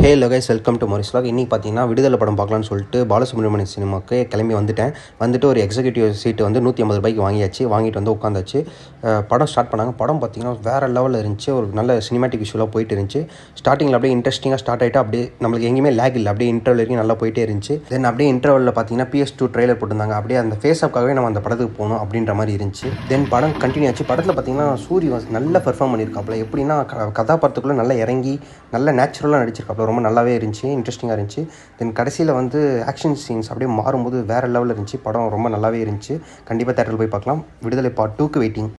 ஹே லோகைஸ் welcome to மொரிஸ் லாக் இன்றைக்கி பார்த்தீங்கன்னா விடுதலை படம் பார்க்கலான்னு சொல்லிட்டு பாலசுப்ரமணியன் சினிமாவுக்கு கிளம்பி வந்துட்டேன் வந்துட்டு ஒரு எக்ஸிக்யூட்டிவ் சீட்டு வந்து நூற்றி ஐம்பது ரூபாய்க்கு வாங்கியாச்சு வாங்கிட்டு வந்து உட்காந்தாச்சு அஹ் படம் ஸ்டார்ட் பண்ணாங்க படம் பார்த்தீங்கன்னா வேறு லெவலில் இருந்துச்சு ஒரு நல்ல சினிமாட்டிக் விஷுவலாக போயிட்டு இருந்துச்சு ஸ்டார்டிங்கில் அப்படியே இன்ட்ரெஸ்டிங்காக ஸ்டார்ட் ஆகிட்டு அப்படியே நம்மளுக்கு எங்கேயுமே லேக் இல்லை அப்படியே இன்டர்வல் வரைக்கும் நல்லா போயிட்டே இருந்துச்சு தென் அப்படியே இன்டர்வலில் பார்த்தீங்கன்னா பிஎஸ் டூ ட்ரெய்லர் போட்டிருந்தாங்க அப்படியே அந்த ஃபேஸ் அப்காகவே நம்ம அந்த படத்துக்கு போகணும் அப்படின்ற மாதிரி இருந்துச்சு தென் படம் கண்டினியூ ஆச்சு படத்தில் பார்த்தீங்கன்னா சூரி வந்து நல்லா பெர்ஃபார்ம் பண்ணியிருக்காப்புல எப்படின்னா க- கதாபாத்திரத்துக்குள்ளே நல்லா இறங்கி நல்ல நேச்சுரலாக நடிச்சிருக்காப்புல ரொம்ப நல்லாவே இருந்துச்சு இன்ட்ரெஸ்டிங்காக இருந்துச்சு தென் கடைசியில் வந்து ஆக்ஷன் சீன்ஸ் அப்படியே மாறும்போது வேறு லெவலில் இருந்துச்சு படம் ரொம்ப நல்லாவே இருந்துச்சு கண்டிப்பாக தேட்டரில் போய் பார்க்கலாம் விடுதலை பார்ட் டூக்கு வெயிட்டிங்